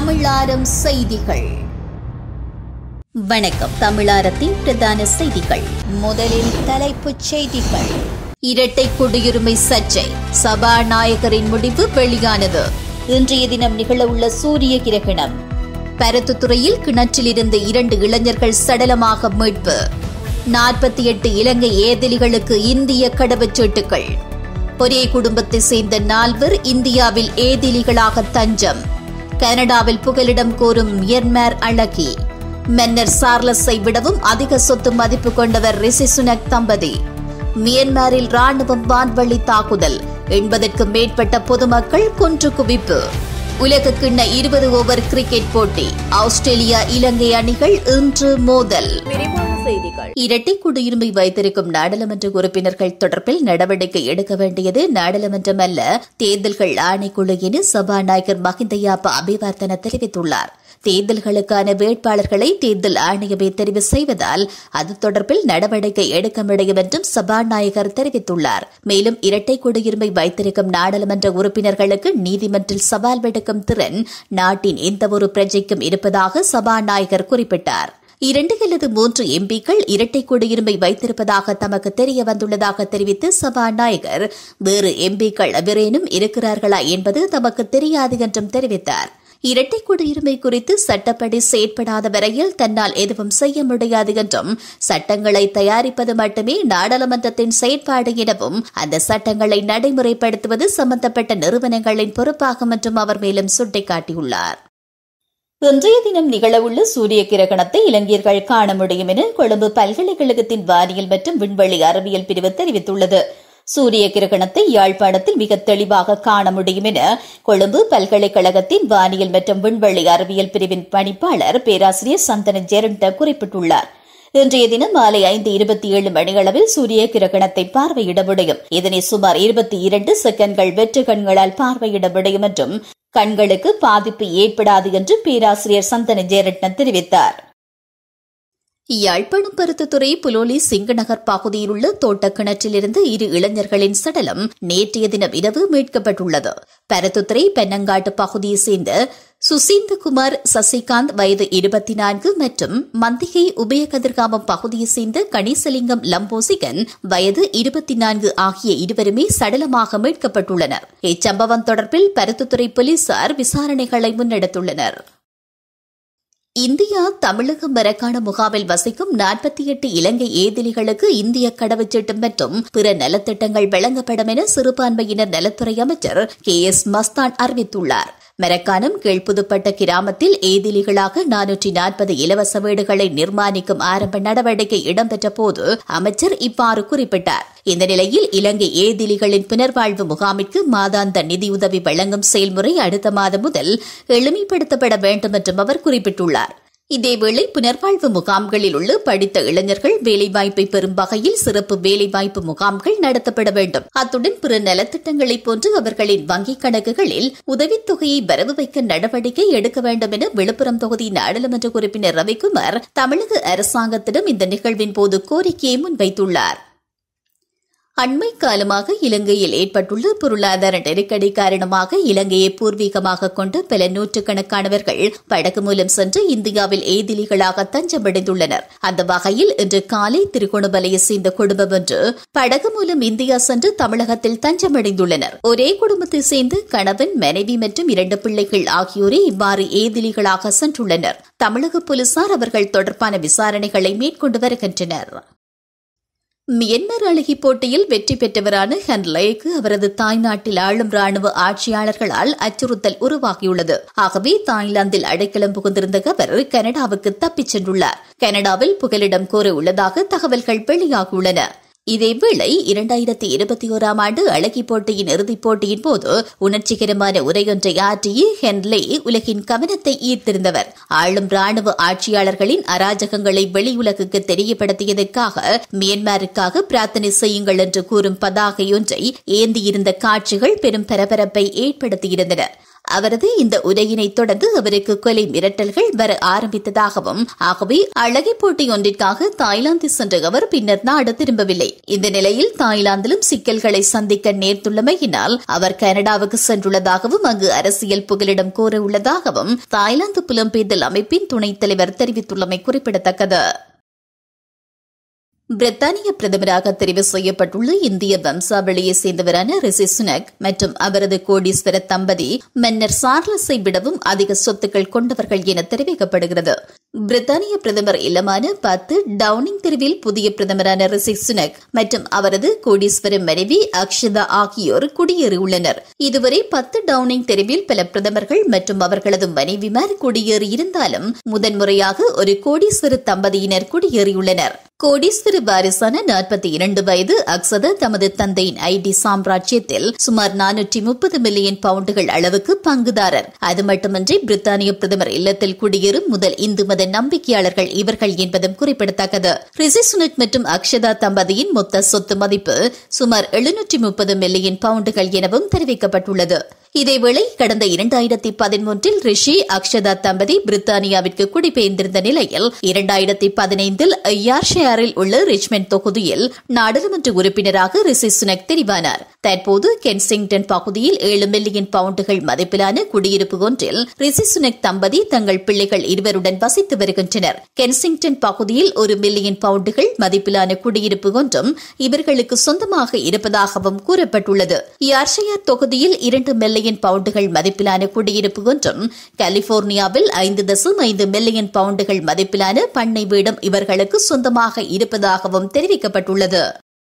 தமிழாரம் செய்திகள் வணக்கம் தமிழாரத்தின் பிரதான செய்திகள் முதலில் தலைப்புச் செய்திகள் இரட்டை குடியுரிமை சர்ச்சை சபாநாயகரின் முடிவு வெளியானது இன்றைய தினம் நிகழவுள்ள சூரிய கிரகணம் பருத்துத்துறையில் கிணற்றிலிருந்து இரண்டு இளைஞர்கள் சடலமாக மீட்பு நாற்பத்தி எட்டு இலங்கை ஏதிலிகளுக்கு இந்திய கடவுச்சீட்டுகள் ஒரே குடும்பத்தை சேர்ந்த நால்வர் இந்தியாவில் ஏதிலிகளாக தஞ்சம் கனடாவில் புகலிடம் கோரும் மியன்மார் அழகி மன்னர் சார்லஸை விடவும் அதிக சொத்து மதிப்பு கொண்டவர் ரிஷி சுனக் தம்பதி மியன்மாரில் ராணுவம் வான்வழி தாக்குதல் எண்பதற்கும் மேற்பட்ட பொதுமக்கள் கொன்று குவிப்பு உலக கிண்ண இருபது ஓவர் கிரிக்கெட் போட்டி ஆஸ்திரேலியா இலங்கை அணிகள் இன்று மோதல் விரிவான செய்திகள் இரட்டை குடியுரிமை வைத்திருக்கும் நாடாளுமன்ற உறுப்பினர்கள் தொடர்பில் நடவடிக்கை எடுக்க வேண்டியது நாடாளுமன்றம் அல்ல தேர்தல்கள் ஆணைக்குழு என சபாநாயகர் மஹிந்தயாப்ப அபிவர்த்தன தெரிவித்துள்ளார் தேர்தல்களுக்கான வேட்பாளர்களை தேர்தல் ஆணையமே தெரிவு செய்வதால் அது தொடர்பில் நடவடிக்கை எடுக்க முடியும் என்றும் சபாநாயகர் தெரிவித்துள்ளார் மேலும் இரட்டை குடியுரிமை வைத்திருக்கும் நாடாளுமன்ற உறுப்பினர்களுக்கு நீதிமன்றில் சவால் விடுக்கும் திறன் நாட்டின் எந்தவொரு பிரஜைக்கும் இருப்பதாக சபாநாயகர் குறிப்பிட்டார் இரண்டு அல்லது மூன்று எம்பிக்கள் இரட்டை குடியுரிமை வைத்திருப்பதாக தமக்கு தெரிய வந்துள்ளதாக தெரிவித்த சபாநாயகர் வேறு எம்பிக்கள் எவரேனும் இருக்கிறார்களா என்பது தமக்கு தெரியாது என்றும் தெரிவித்தார் இரட்டை குடியுரிமை குறித்து சட்டப்படி செயற்படாத வரையில் தன்னால் எதுவும் செய்ய முடியாது என்றும் சட்டங்களை தயாரிப்பது மட்டுமே நாடாளுமன்றத்தின் செயற்பாடு எனவும் அந்த சட்டங்களை நடைமுறைப்படுத்துவது சம்பந்தப்பட்ட நிறுவனங்களின் பொறுப்பாகும் என்றும் அவர் மேலும் சுட்டிக்காட்டியுள்ளார் இன்றைய தினம் நிகழவுள்ள சூரிய கிரகணத்தை இளைஞர்கள் காண முடியும் என கொழும்பு பல்கலைக்கழகத்தின் வானியல் மற்றும் விண்வெளி அறிவியல் பிரிவு தெரிவித்துள்ளது சூரிய கிரகணத்தை யாழ்ப்பாணத்தில் மிக தெளிவாக காண முடியும் என கொழும்பு பல்கலைக்கழகத்தின் வானியல் மற்றும் விண்வெளி அறிவியல் பிரிவின் பணிப்பாளர் பேராசிரியர் சந்தன ஜெரண்ட குறிப்பிட்டுள்ளார் இன்றைய தினம் மாலை ஐந்து இருபத்தி ஏழு மணியளவில் சூரிய கிரகணத்தை பார்வையிட முடியும் இதனை சுமார் இருபத்தி இரண்டு செகண்ட்கள் வெற்று கண்களால் பார்வையிட முடியும் என்றும் கண்களுக்கு பாதிப்பு ஏற்படாது என்று பேராசிரியர் சந்தன ஜெயரட்ன தெரிவித்தார் யாழ்ப்பாணம் பருத்துத்துறை புலோலி சிங்கநகர் பகுதியில் உள்ள தோட்டக் கிணற்றிலிருந்து இரு இளைஞர்களின் சடலம் நேற்றைய தினம் இரவு மீட்கப்பட்டுள்ளது பருத்துத்துறை பென்னங்காட்டு பகுதியைச் சேர்ந்த சுசீந்தகுமார் சசிகாந்த் வயது இருபத்தி நான்கு மற்றும் மந்திகை உபயகதிர்காமம் பகுதியைச் சேர்ந்த கணேசலிங்கம் லம்போசிகன் வயது இருபத்தி நான்கு ஆகிய இருவருமே சடலமாக மீட்கப்பட்டுள்ளனர் இச்சம்பவம் தொடர்பில் பருத்துத்துறை போலீசார் விசாரணைகளை முன்னெடுத்துள்ளனர் இந்தியா தமிழக மரக்காண முகாமில் வசிக்கும் நாற்பத்தி எட்டு இலங்கை ஏதிலிகளுக்கு இந்திய கடவுச்சீட்டு மற்றும் பிற நலத்திட்டங்கள் வழங்கப்படும் என சிறுபான்மையினர் நலத்துறை அமைச்சர் கே எஸ் மஸ்தான் அறிவித்துள்ளார் மரக்காணம் கீழ்ப்புதுப்பட்ட கிராமத்தில் ஏதிலிகளாக நானூற்றி நாற்பது இலவச வீடுகளை நிர்மாணிக்கும் ஆரம்ப நடவடிக்கை இடம்பெற்ற போது அமைச்சர் இவ்வாறு குறிப்பிட்டார் இந்த நிலையில் இலங்கை ஏதிலிகளின் புனர்வாழ்வு முகாமிற்கு மாதாந்த நிதியுதவி வழங்கும் செயல்முறை அடுத்த மாதம் முதல் எளிமைப்படுத்தப்பட வேண்டும் என்றும் அவர் குறிப்பிட்டுள்ளார் இதேவேளை புனர்வாழ்வு முகாம்களில் உள்ள படித்த இளைஞர்கள் வேலைவாய்ப்பை பெறும் வகையில் சிறப்பு வேலைவாய்ப்பு முகாம்கள் நடத்தப்பட வேண்டும் அத்துடன் பிற நலத்திட்டங்களைப் போன்று அவர்களின் வங்கிக் கணக்குகளில் உதவித்தொகையை வரவு வைக்க நடவடிக்கை எடுக்க வேண்டும் என விழுப்புரம் தொகுதி நாடாளுமன்ற உறுப்பினர் ரவிக்குமார் தமிழக அரசாங்கத்திடம் இந்த நிகழ்வின் போது கோரிக்கையை முன்வைத்துள்ளார் அண்மை காலமாக இலங்கையில் ஏற்பட்டுள்ள பொருளாதார நெருக்கடி காரணமாக இலங்கையை பூர்வீகமாக கொண்ட பல நூற்றுக்கணக்கானவர்கள் படகு மூலம் சென்று இந்தியாவில் ஏதிலிகளாக தஞ்சமடைந்துள்ளனர் அந்த வகையில் இன்று காலை திருகோணமலையை சேர்ந்த குடும்பம் ஒன்று படகு மூலம் இந்தியா சென்று தமிழகத்தில் தஞ்சமடைந்துள்ளனர் ஒரே குடும்பத்தை சேர்ந்து கணவன் மனைவி மற்றும் இரண்டு பிள்ளைகள் ஆகியோரே இவ்வாறு ஏதிலிகளாக சென்றுள்ளனர் தமிழக போலீசார் அவர்கள் தொடர்பான விசாரணைகளை மேற்கொண்டு வருகின்றனர் மியன்மர் அழகி போட்டியில் வெற்றி பெற்றவரான ஹன்லேக்கு அவரது தாய்நாட்டில் ஆளும் ராணுவ ஆட்சியாளர்களால் அச்சுறுத்தல் உருவாகியுள்ளது ஆகவே தாய்லாந்தில் அடைக்கலம் புகுந்திருந்த அவர் கனடாவுக்கு தப்பிச் சென்றுள்ளார் கனடாவில் புகலிடம் கோர உள்ளதாக தகவல்கள் வெளியாகியுள்ளன இதேவேளை இரண்டாயிரத்தி இருபத்தி ஓராம் ஆண்டு அழகி போட்டியின் இறுதிப் போட்டியின் போது உணர்ச்சிகரமான உரையொன்றை ஆற்றிய ஹென்லே உலகின் கவனத்தை ஈர்த்திருந்தவர் ஆளும் ராணுவ ஆட்சியாளர்களின் அராஜகங்களை வெளியுலகுக்கு தெரியப்படுத்தியதற்காக மியன்மாருக்காக பிரார்த்தனை செய்யுங்கள் என்று கூறும் பதாகை ஒன்றை ஏந்தியிருந்த காட்சிகள் பெரும் பரபரப்பை ஏற்படுத்தியிருந்தன அவரது இந்த உரையினை தொடர்ந்து அவருக்கு கொலை மிரட்டல்கள் வர ஆரம்பித்ததாகவும் ஆகவே அழகி போட்டி ஒன்றிற்காக தாய்லாந்து சென்ற அவர் பின்னர் நாடு திரும்பவில்லை இந்த நிலையில் தாய்லாந்திலும் சிக்கல்களை சந்திக்க நேர்த்துள்ளமையினால் அவர் கனடாவுக்கு சென்றுள்ளதாகவும் அங்கு அரசியல் புகலிடம் கோர உள்ளதாகவும் தாய்லாந்து புலம்பெயர்தல் அமைப்பின் துணைத் தலைவர் தெரிவித்துள்ளமை குறிப்பிடத்தக்கது பிரித்தானிய பிரதமராக தெரிவு செய்யப்பட்டுள்ள இந்திய வம்சாவளியை சேர்ந்தவரான ரிஷி சுனக் மற்றும் அவரது கோடீஸ்வர தம்பதி மன்னர் சார்லஸை விடவும் அதிக சொத்துக்கள் கொண்டவர்கள் என தெரிவிக்கப்படுகிறது பிரித்தானிய பிரதமர் இல்லமான பத்து டவுனிங் தெருவில் புதிய பிரதமரான ரிஷி சுனக் மற்றும் அவரது கோடீஸ்வர மனைவி அக்ஷதா ஆகியோர் குடியேறியுள்ளனர் இதுவரை பத்து டவுனிங் தெருவில் பல பிரதமர்கள் மற்றும் அவர்களது மனைவிமார் குடியேறியிருந்தாலும் முதன்முறையாக ஒரு கோடீஸ்வர தம்பதியினர் குடியேறியுள்ளனர் கோடீஸ்வர வாரிசான நாற்பத்தி இரண்டு வயது அக்சத தமது தந்தையின் ஐடி சாம்ராஜ்யத்தில் சுமார் நானூற்றி முப்பது மில்லியன் பவுண்டுகள் அளவுக்கு பங்குதாரர் அது மட்டுமின்றி பிரித்தானிய பிரதமர் இல்லத்தில் குடியேறும் முதல் இந்து மத நம்பிக்கையாளர்கள் இவர்கள் என்பதும் குறிப்பிடத்தக்கது ரிஷி சுனக் மற்றும் அக்ஷதா தம்பதியின் மொத்த சொத்து மதிப்பு சுமார் எழுநூற்றி முப்பது மில்லியன் பவுண்டுகள் எனவும் தெரிவிக்கப்பட்டுள்ளது இதேவேளை கடந்த இரண்டாயிரத்தி பதிமூன்றில் ரிஷி அக்ஷதா தம்பதி பிரித்தானியாவிற்கு குடிபெயர்ந்திருந்த நிலையில் இரண்டாயிரத்தி பதினைந்தில் யார்ஷேரில் உள்ள ரிச்மெண்ட் தொகுதியில் நாடாளுமன்ற உறுப்பினராக ரிஷி சுனக் தெரிவானார் தற்போது கென்சிங்டன் பகுதியில் ஏழு மில்லியன் பவுண்டுகள் மதிப்பிலான குடியிருப்பு ஒன்றில் ரிஷி சுனக் தம்பதி தங்கள் பிள்ளைகள் இருவருடன் வசித்து வருகின்றனர் கென்சிங்டன் பகுதியில் ஒரு மில்லியன் பவுண்டுகள் மதிப்பிலான குடியிருப்பு ஒன்றும் இவர்களுக்கு சொந்தமாக இருப்பதாகவும் கூறப்பட்டுள்ளது யார்ஷேர் தொகுதியில் இரண்டு மில்லியன் மில்லியன் பவுண்டுகள் மதிப்பிலான குடியிருப்பு ஒன்றும் கலிபோர்னியாவில் ஐந்து தசம் ஐந்து மில்லியன் பவுண்டுகள் மதிப்பிலான பண்ணை வீடும் இவர்களுக்கு சொந்தமாக இருப்பதாகவும் தெரிவிக்கப்பட்டுள்ளது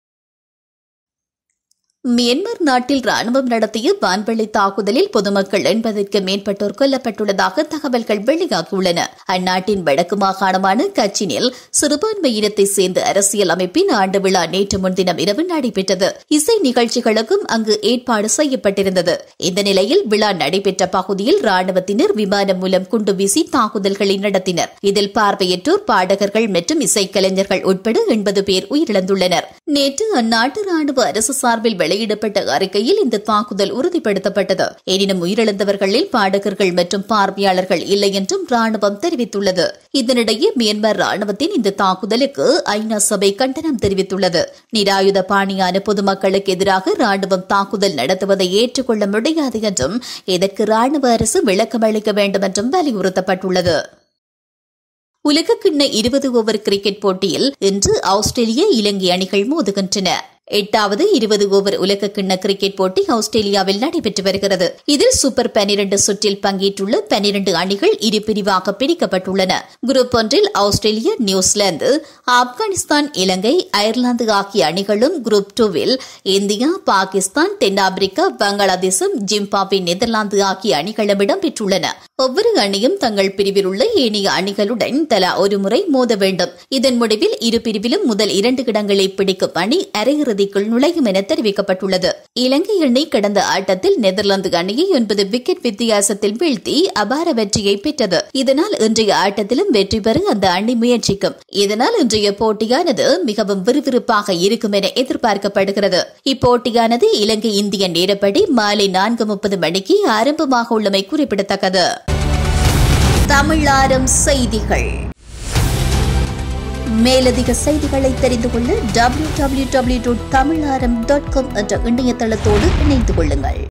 மியன்மார் நாட்டில் ராணுவம் நடத்திய வான்வெளி தாக்குதலில் பொதுமக்கள் எண்பதற்கு மேற்பட்டோர் கொல்லப்பட்டுள்ளதாக தகவல்கள் வெளியாகியுள்ளன அந்நாட்டின் வடக்கு மாகாணமான கச்சினில் சிறுபான்மையினத்தை சேர்ந்த அரசியல் அமைப்பின் ஆண்டு விழா நேற்று முன்தினம் இரவு நடைபெற்றது இசை நிகழ்ச்சிகளுக்கும் அங்கு ஏற்பாடு செய்யப்பட்டிருந்தது இந்த நிலையில் விழா நடைபெற்ற பகுதியில் ராணுவத்தினர் விமானம் மூலம் குண்டு வீசி தாக்குதல்களை நடத்தினர் இதில் பார்வையற்றோர் பாடகர்கள் மற்றும் இசைக்கலைஞர்கள் உட்பட எண்பது பேர் உயிரிழந்துள்ளனர் நேற்று அந்நாட்டு ராணுவ அரசு சார்பில் வெளியிடப்பட்ட அறிக்கையில் இந்த தாக்குதல் உறுதிப்படுத்தப்பட்டது எனினும் உயிரிழந்தவர்களில் பாடகர்கள் மற்றும் பார்வையாளர்கள் இல்லை என்றும் ராணுவம் தெரிவித்துள்ளது இதனிடையே மியான்மர் ராணுவத்தின் இந்த தாக்குதலுக்கு ஐநா சபை கண்டனம் தெரிவித்துள்ளது நிராயுத பாணியான பொதுமக்களுக்கு எதிராக ராணுவம் தாக்குதல் நடத்துவதை ஏற்றுக்கொள்ள முடியாது என்றும் இதற்கு ராணுவ அரசு விளக்கம் அளிக்க வேண்டும் என்றும் வலியுறுத்தப்பட்டுள்ளது உலகக்கிண்ண இருபது ஓவர் கிரிக்கெட் போட்டியில் இன்று ஆஸ்திரேலிய இலங்கை அணிகள் மோதுகின்றன எட்டாவது இருபது ஓவர் உலக கிண்ண கிரிக்கெட் போட்டி ஆஸ்திரேலியாவில் நடைபெற்று வருகிறது இதில் சூப்பர் பனிரண்டு சுற்றில் பங்கேற்றுள்ள பனிரண்டு அணிகள் இரு பிரிவாக பிரிக்கப்பட்டுள்ளன குரூப் ஒன்றில் Australia New Zealand Afghanistan Ilankai Ireland ஆகிய அணிகளும் குரூப் டூவில் இந்தியா பாகிஸ்தான் தென்னாப்பிரிக்கா வங்காளதேசம் ஜிம்பாப்வே நெதர்லாந்து ஆகிய அணிகளும் இடம்பெற்றுள்ளன ஒவ்வொரு அணியும் தங்கள் பிரிவில் உள்ள ஏனைய அணிகளுடன் தலா ஒரு முறை மோத வேண்டும் இதன் முடிவில் இரு பிரிவிலும் முதல் இரண்டு இடங்களை பிடிக்கும் அணி அரையிறுதிக்குள் நுழையும் என தெரிவிக்கப்பட்டுள்ளது இலங்கை அணி கடந்த ஆட்டத்தில் நெதர்லாந்து அணியை ஒன்பது விக்கெட் வித்தியாசத்தில் வீழ்த்தி அபார வெற்றியை பெற்றது இதனால் இன்றைய ஆட்டத்திலும் வெற்றி பெற அந்த அணி முயற்சிக்கும் இதனால் இன்றைய போட்டியானது மிகவும் விறுவிறுப்பாக இருக்கும் என எதிர்பார்க்கப்படுகிறது இப்போட்டியானது இலங்கை இந்திய நேரப்படி மாலை நான்கு முப்பது மணிக்கு ஆரம்பமாக உள்ளமை குறிப்பிடத்தக்கது தமிழாரம் செய்திகள் மேலதிக செய்திகளை தெரிந்து கொள்ள W W W dot Tamilaram dot com என்ற இணையதளத்தோடு இணைந்து கொள்ளுங்கள்